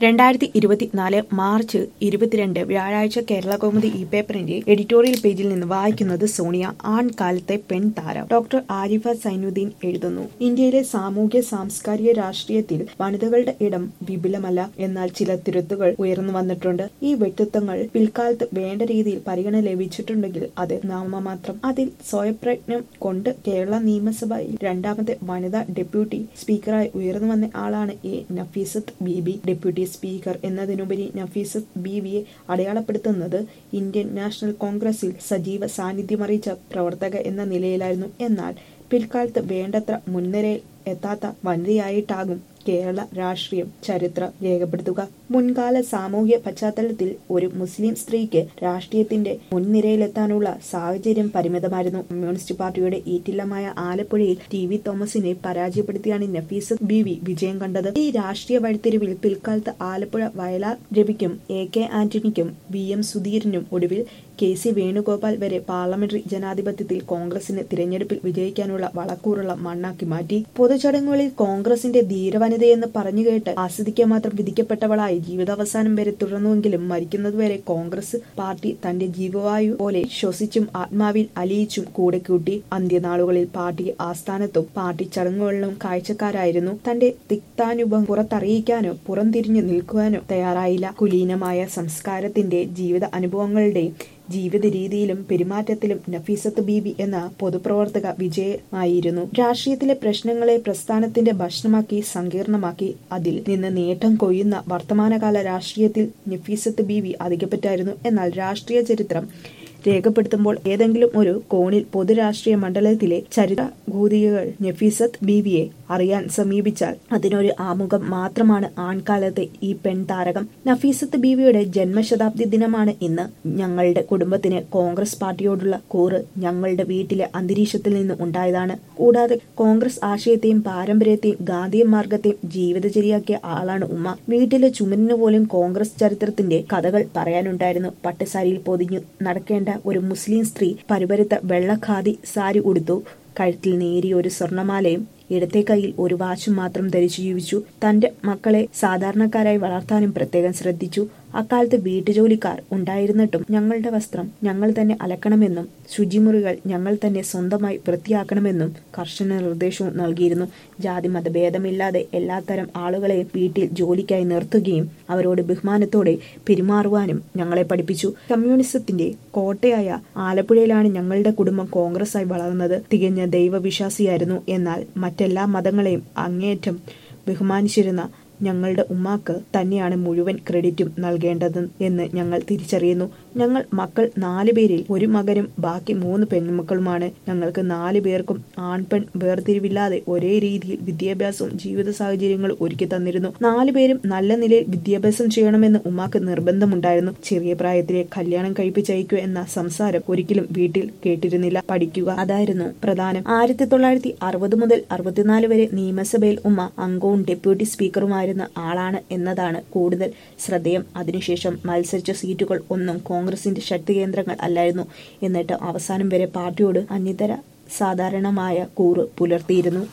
രണ്ടായിരത്തി ഇരുപത്തിനാല് മാർച്ച് ഇരുപത്തിരണ്ട് വ്യാഴാഴ്ച കേരള കൗമുദി ഈ പേപ്പറിന്റെ എഡിറ്റോറിയൽ പേജിൽ നിന്ന് വായിക്കുന്നത് സോണിയ ആൺകാലത്തെ പെൺ താരം ഡോക്ടർ ആരിഫ സൈനുദ്ദീൻ എഴുതുന്നു ഇന്ത്യയിലെ സാമൂഹ്യ സാംസ്കാരിക രാഷ്ട്രീയത്തിൽ വനിതകളുടെ ഇടം വിപുലമല്ല എന്നാൽ ചില തിരുത്തുകൾ ഉയർന്നു വന്നിട്ടുണ്ട് ഈ വ്യക്തിത്വങ്ങൾ പിൽക്കാലത്ത് വേണ്ട രീതിയിൽ പരിഗണന ലഭിച്ചിട്ടുണ്ടെങ്കിൽ അത് നാമമാത്രം അതിൽ സ്വയപ്രജ്ഞം കൊണ്ട് കേരള നിയമസഭയിൽ രണ്ടാമത്തെ വനിതാ ഡെപ്യൂട്ടി സ്പീക്കറായി ഉയർന്നു വന്ന ആളാണ് A Nafeesath Beebi deputy speaker എന്നതിനുപരി നഫീസത്ത് ബീവിയെ അടയാളപ്പെടുത്തുന്നത് ഇന്ത്യൻ നാഷണൽ കോൺഗ്രസിൽ സജീവ സാന്നിധ്യമറിയിച്ച പ്രവർത്തക എന്ന നിലയിലായിരുന്നു എന്നാൽ പിൽക്കാലത്ത് വേണ്ടത്ര മുൻനിരയിൽ എത്താത്ത വനിതയായിട്ടാകും കേരള രാഷ്ട്രീയം ചരിത്രം രേഖപ്പെടുത്തുക മുൻകാല സാമൂഹ്യ പശ്ചാത്തലത്തിൽ ഒരു മുസ്ലിം സ്ത്രീക്ക് രാഷ്ട്രീയത്തിന്റെ മുൻനിരയിലെത്താനുള്ള സാഹചര്യം പരിമിതമായിരുന്നു കമ്മ്യൂണിസ്റ്റ് പാർട്ടിയുടെ ഈറ്റില്ലമായ ആലപ്പുഴയിൽ ടി വി തോമസിനെ പരാജയപ്പെടുത്തിയാണ് നഫീസത്ത് ബി വി വിജയം കണ്ടത് ഈ രാഷ്ട്രീയ വഴിത്തിരിവിൽ പിൽക്കാലത്ത് ആലപ്പുഴ വയലാർ രവിക്കും എ കെ ആന്റണിക്കും വി എം സുധീരനും ഒടുവിൽ കെ സി വേണുഗോപാൽ വരെ പാർലമെന്ററി ജനാധിപത്യത്തിൽ കോൺഗ്രസിന് തിരഞ്ഞെടുപ്പിൽ വിജയിക്കാനുള്ള വളക്കൂറുള്ള മണ്ണാക്കി മാറ്റി പൊതുചടങ്ങുകളിൽ കോൺഗ്രസിന്റെ ധീരവനിതയെന്ന് പറഞ്ഞുകേട്ട് ആസ്വദിക്കാൻ മാത്രം വിധിക്കപ്പെട്ടവളായി ജീവിതാവസാനം വരെ തുടർന്നുവെങ്കിലും മരിക്കുന്നതുവരെ കോൺഗ്രസ് പാർട്ടി തന്റെ ജീവവായു പോലെ ശ്വസിച്ചും ആത്മാവിൽ അലിയിച്ചും കൂടെ കൂട്ടി അന്ത്യനാളുകളിൽ പാർട്ടി ആസ്ഥാനത്തും പാർട്ടി ചടങ്ങുകളിലും കാഴ്ചക്കാരായിരുന്നു തന്റെ തിക്താനുഭവം പുറത്തറിയിക്കാനോ പുറംതിരിഞ്ഞു നിൽക്കുവാനോ തയ്യാറായില്ല കുലീനമായ സംസ്കാരത്തിന്റെ ജീവിത അനുഭവങ്ങളുടെയും ജീവിത രീതിയിലും പെരുമാറ്റത്തിലും നഫീസത്ത് ബീബി എന്ന പൊതുപ്രവർത്തക വിജയമായിരുന്നു രാഷ്ട്രീയത്തിലെ പ്രശ്നങ്ങളെ പ്രസ്ഥാനത്തിന്റെ ഭക്ഷണമാക്കി സങ്കീർണമാക്കി അതിൽ നിന്ന് നേട്ടം കൊയ്യുന്ന വർത്തമാനകാല രാഷ്ട്രീയത്തിൽ നഫീസത്ത് ബീവി അധികപ്പറ്റായിരുന്നു എന്നാൽ രാഷ്ട്രീയ ചരിത്രം രേഖപ്പെടുത്തുമ്പോൾ ഏതെങ്കിലും ഒരു കോണിൽ പൊതുരാഷ്ട്രീയ മണ്ഡലത്തിലെ ചരിത്രഭൂതികൾ നഫീസത്ത് ബീവിയെ അറിയാൻ സമീപിച്ചാൽ അതിനൊരു ആമുഖം മാത്രമാണ് ആൺകാലത്തെ ഈ പെൺ താരകം നഫീസത്ത് ബീവിയുടെ ജന്മശതാബ്ദി ദിനമാണ് ഇന്ന് ഞങ്ങളുടെ കുടുംബത്തിന് കോൺഗ്രസ് പാർട്ടിയോടുള്ള കൂറ് ഞങ്ങളുടെ വീട്ടിലെ അന്തരീക്ഷത്തിൽ നിന്ന് ഉണ്ടായതാണ് കൂടാതെ കോൺഗ്രസ് ആശയത്തെയും പാരമ്പര്യത്തെയും ഗാന്ധിയ മാർഗത്തെയും ജീവിതചര്യയാക്കിയ ആളാണ് ഉമ്മ വീട്ടിലെ ചുമരിന് പോലും കോൺഗ്രസ് ചരിത്രത്തിന്റെ കഥകൾ പറയാനുണ്ടായിരുന്നു പട്ടുസാരിയിൽ പൊതിഞ്ഞു നടക്കേണ്ട ഒരു മുസ്ലിം സ്ത്രീ പരിപരുത്ത വെള്ളഖാദി സാരി ഉടുത്തു കഴുത്തിൽ നേരിയ ഒരു സ്വർണമാലയും ഇടത്തെ കൈയിൽ ഒരു വാച്ചും മാത്രം ധരിച്ചു ജീവിച്ചു തന്റെ മക്കളെ സാധാരണക്കാരായി വളർത്താനും പ്രത്യേകം ശ്രദ്ധിച്ചു അക്കാലത്ത് വീട്ടുജോലിക്കാർ ഉണ്ടായിരുന്നിട്ടും ഞങ്ങളുടെ വസ്ത്രം ഞങ്ങൾ തന്നെ അലക്കണമെന്നും ശുചിമുറികൾ ഞങ്ങൾ തന്നെ സ്വന്തമായി വൃത്തിയാക്കണമെന്നും കർശന നിർദ്ദേശവും നൽകിയിരുന്നു ജാതി മതഭേദമില്ലാതെ എല്ലാത്തരം ആളുകളെയും വീട്ടിൽ ജോലിക്കായി നിർത്തുകയും അവരോട് ബഹുമാനത്തോടെ പെരുമാറുവാനും ഞങ്ങളെ പഠിപ്പിച്ചു കമ്മ്യൂണിസത്തിന്റെ കോട്ടയായ ആലപ്പുഴയിലാണ് ഞങ്ങളുടെ കുടുംബം കോൺഗ്രസായി വളർന്നത് തികഞ്ഞ ദൈവവിശ്വാസിയായിരുന്നു എന്നാൽ മറ്റെല്ലാ മതങ്ങളെയും അങ്ങേയറ്റം ബഹുമാനിച്ചിരുന്ന ഞങ്ങളുടെ ഉമ്മാക്ക് തന്നെയാണ് മുഴുവൻ ക്രെഡിറ്റും നൽകേണ്ടത് എന്ന് ഞങ്ങൾ തിരിച്ചറിയുന്നു ഞങ്ങൾ മക്കൾ നാല് പേരിൽ ഒരു മകനും ബാക്കി മൂന്ന് പെൺമക്കളുമാണ് ഞങ്ങൾക്ക് നാല് പേർക്കും ആൺപെൺ വേർതിരിവില്ലാതെ ഒരേ രീതിയിൽ വിദ്യാഭ്യാസവും ജീവിത സാഹചര്യങ്ങളും ഒരുക്കി തന്നിരുന്നു നാലു പേരും നല്ല നിലയിൽ വിദ്യാഭ്യാസം ചെയ്യണമെന്ന് ഉമ്മാക്ക് നിർബന്ധമുണ്ടായിരുന്നു ചെറിയ പ്രായത്തിലെ കല്യാണം കഴിപ്പിച്ചയക്കുക എന്ന സംസാരം ഒരിക്കലും വീട്ടിൽ കേട്ടിരുന്നില്ല പഠിക്കുക അതായിരുന്നു പ്രധാനം ആയിരത്തി തൊള്ളായിരത്തി അറുപത് മുതൽ അറുപത്തിനാല് വരെ നിയമസഭയിൽ ഉമ്മ അംഗവും ഡെപ്യൂട്ടി സ്പീക്കറുമായിരുന്നു ആളാണ് എന്നതാണ് കൂടുതൽ ശ്രദ്ധേയം അതിനുശേഷം മത്സരിച്ച സീറ്റുകൾ ഒന്നും കോൺഗ്രസിന്റെ ശക്തി കേന്ദ്രങ്ങൾ അല്ലായിരുന്നു എന്നിട്ട് അവസാനം വരെ പാർട്ടിയോട് അന്യതര സാധാരണമായ കൂറ് പുലർത്തിയിരുന്നു